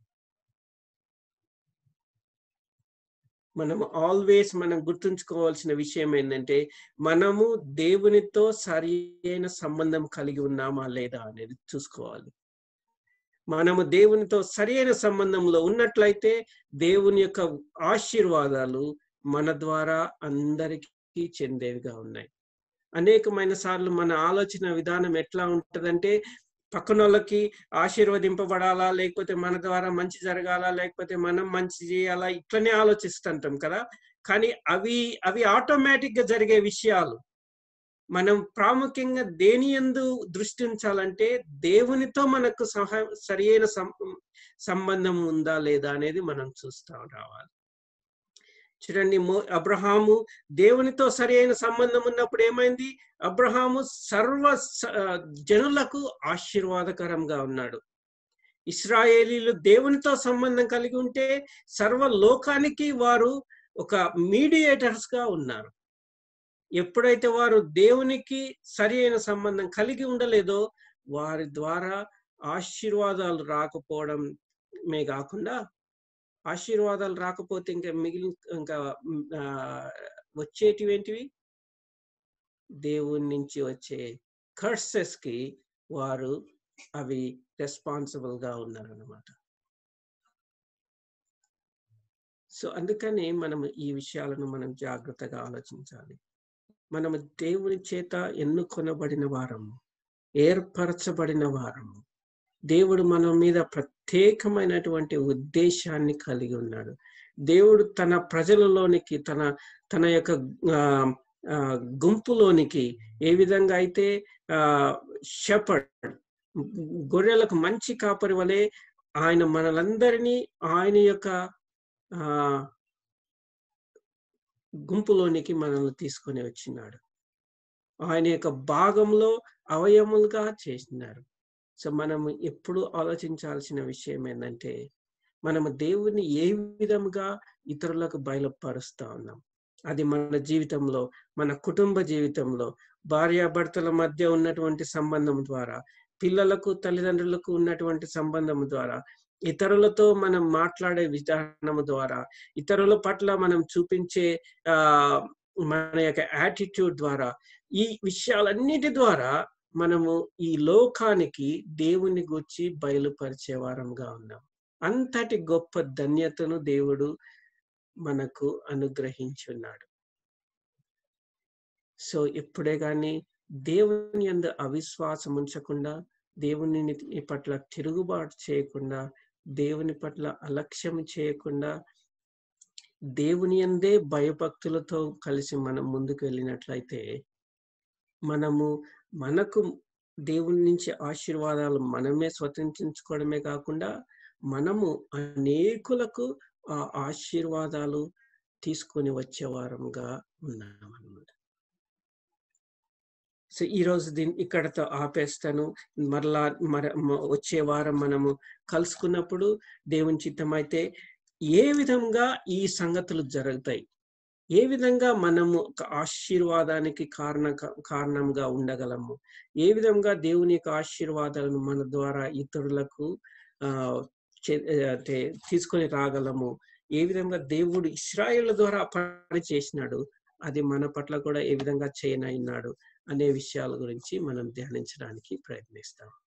మనం ఆల్వేస్ మనం గుర్తుంచుకోవాల్సిన విషయం ఏంటంటే మనము దేవునితో సరి అయిన సంబంధం కలిగి ఉన్నామా లేదా అనేది చూసుకోవాలి మనము దేవునితో సరి అయిన సంబంధంలో ఉన్నట్లయితే దేవుని యొక్క ఆశీర్వాదాలు మన ద్వారా అందరికీ చెందేవిగా ఉన్నాయి అనేకమైన సార్లు మన ఆలోచన విధానం ఎట్లా ఉంటదంటే పక్కన వాళ్ళకి ఆశీర్వదింపబడాలా లేకపోతే మన ద్వారా మంచి జరగాలా లేకపోతే మనం మంచి చేయాలా ఇట్లనే ఆలోచిస్తుంటాం కదా కానీ అవి అవి ఆటోమేటిక్ గా జరిగే విషయాలు మనం ప్రాముఖ్యంగా దేని ఎందు దృష్టి ఉంచాలంటే దేవునితో మనకు సహ సరి అయిన సంబంధం ఉందా లేదా అనేది మనం చూస్తా రావాలి చూడండి మో అబ్రహాము దేవునితో సరి అయిన సంబంధం ఉన్నప్పుడు ఏమైంది అబ్రహాము సర్వ స- ఆ, జనులకు ఆశీర్వాదకరంగా ఉన్నాడు ఇస్రాయేలీలు దేవునితో సంబంధం కలిగి ఉంటే సర్వ లోకానికి వారు ఒక మీడియేటర్స్ గా ఉన్నారు ఎప్పుడైతే వారు దేవునికి సరి అయిన సంబంధం కలిగి ఉండలేదో వారి ద్వారా ఆశీర్వాదాలు రాకపోవడమే కాకుండా ఆశీర్వాదాలు రాకపోతే ఇంకా మిగిలిన ఇంకా మ్, ఆ, వచ్చేటివి ఏంటివి దేవుని నుంచి వచ్చే కర్సెస్ కి వారు అవి రెస్పాన్సిబుల్ గా ఉన్నారన్నమాట సో అందుకని మనం ఈ విషయాలను మనం జాగ్రత్తగా ఆలోచించాలి మనము దేవుని చేత ఎన్నుకొనబడిన వారము ఏర్పరచబడిన వారము దేవుడు మన మీద ప్రత్యేకమైనటువంటి ఉద్దేశాన్ని కలిగి ఉన్నాడు దేవుడు తన ప్రజలలోనికి తన తన యొక్క ఆ, ఆ, గుంపులోనికి ఏ విధంగా అయితే ఆ షెపర్డ్ గొర్రెలకు మంచి కాపరి వలె ఆయన మనలందరినీ ఆయన యొక్క ఆ గుంపులోనికి మనల్ని తీసుకొని వచ్చినాడు ఆయన యొక్క భాగంలో అవయములుగా చేసినారు సో మనం ఎప్పుడు ఆలోచించాల్సిన విషయం ఏంటంటే మనము దేవుని ఏ విధంగా ఇతరులకు బయలుపరుస్తా ఉన్నాం అది మన జీవితంలో మన కుటుంబ జీవితంలో భార్యాభర్తల మధ్య ఉన్నటువంటి సంబంధం ద్వారా పిల్లలకు తల్లిదండ్రులకు ఉన్నటువంటి సంబంధం ద్వారా ఇతరులతో మనం మాట్లాడే విధానం ద్వారా ఇతరుల పట్ల మనం చూపించే ఆ మన యొక్క యాటిట్యూడ్ ద్వారా ఈ విషయాలన్నిటి ద్వారా మనము ఈ లోకానికి దేవుని గురించి బయలుపరిచే వారంగా ఉన్నాం అంతటి గొప్ప ధన్యతను దేవుడు మనకు అనుగ్రహించున్నాడు సో ఎప్పుడే కానీ దేవుని యందు అవిశ్వాసం ఉంచకుండా దేవుని పట్ల తిరుగుబాటు చేయకుండా దేవుని పట్ల అలక్ష్యం చేయకుండా దేవుని అందే భయభక్తులతో కలిసి మనం ముందుకు వెళ్ళినట్లయితే మనము మనకు దేవుని నుంచి ఆశీర్వాదాలు మనమే స్వతంత్రించుకోవడమే కాకుండా మనము అనేకులకు ఆ ఆశీర్వాదాలు తీసుకొని వచ్చే వారంగా ఉన్నామన్నమాట సో ఈ రోజు దీన్ని ఇక్కడతో ఆపేస్తాను మరలా మర మ- వచ్చే వారం మనము కలుసుకున్నప్పుడు దేవుని చిత్తమైతే ఏ విధంగా ఈ సంగతులు జరుగుతాయి ఏ విధంగా మనము ఒక ఆశీర్వాదానికి కారణ కారణంగా ఉండగలము ఏ విధంగా దేవుని యొక్క ఆశీర్వాదాలను మన ద్వారా ఇతరులకు ఆ చే- అంటే తీసుకొని రాగలము ఏ విధంగా దేవుడు ఇస్రాయేల్ ద్వారా పని చేసినాడు అది మన పట్ల కూడా ఏ విధంగా చేయనన్నాడు అనే విషయాల గురించి మనం ధ్యానించడానికి ప్రయత్నిస్తాం